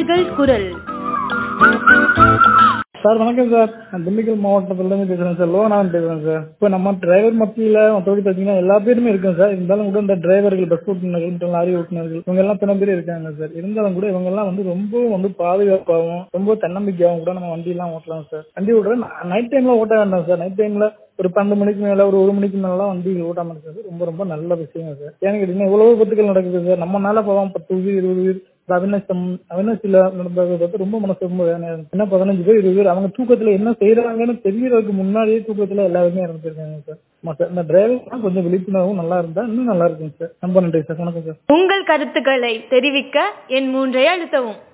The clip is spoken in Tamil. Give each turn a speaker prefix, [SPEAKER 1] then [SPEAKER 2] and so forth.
[SPEAKER 1] நேயர்கள் குரல்
[SPEAKER 2] சார் வணக்கம் சார் நான் திண்டுக்கல் மாவட்டத்துலேருந்து பேசுகிறேன் சார் லோகநாதன் பேசுகிறேன் சார் இப்போ நம்ம டிரைவர் மத்தியில் மற்றபடி பார்த்தீங்கன்னா எல்லா பேருமே இருக்கோம் சார் இருந்தாலும் கூட இந்த டிரைவர்கள் பஸ் ஓட்டுநர்கள் மற்றும் லாரி ஓட்டுநர்கள் இவங்க எல்லாம் பின்ன பேர் இருக்காங்க சார் இருந்தாலும் கூட இவங்க எல்லாம் வந்து ரொம்ப வந்து பாதுகாப்பாகவும் ரொம்ப தன்னம்பிக்கையாகவும் கூட நம்ம வண்டியெல்லாம் ஓட்டலாம் சார் வண்டி ஓட்டுறது நைட் டைமில் ஓட்ட வேண்டாம் சார் நைட் டைமில் ஒரு பன்னெண்டு மணிக்கு மேலே ஒரு ஒரு மணிக்கு மேலாம் வண்டி ஓட்டாம இருக்கிறது ரொம்ப ரொம்ப நல்ல விஷயம் சார் ஏன்னு கேட்டீங்கன்னா இவ்வளவு விபத்துகள் நடக்குது சார் நம்மனால போவோம் பத்து உயிர் இருபது உயிர் இந்த அவினாசம் அவினாசில நடந்ததை பார்த்து ரொம்ப மனசு ரொம்ப வேதனையா இருக்கு என்ன பதினஞ்சு பேர் இருபது பேர் அவங்க தூக்கத்துல என்ன செய்யறாங்கன்னு தெரியறதுக்கு முன்னாடியே தூக்கத்துல எல்லாருமே இறந்துருக்காங்க சார் மற்ற இந்த டிரைவர் கொஞ்சம் விழிப்புணர்வும் நல்லா இருந்தா இன்னும் நல்லா இருக்குங்க சார் ரொம்ப நன்றி சார் வணக்கம் சார்
[SPEAKER 1] உங்கள் கருத்துக்களை தெரிவிக்க என் மூன்றை அழுத்தவும்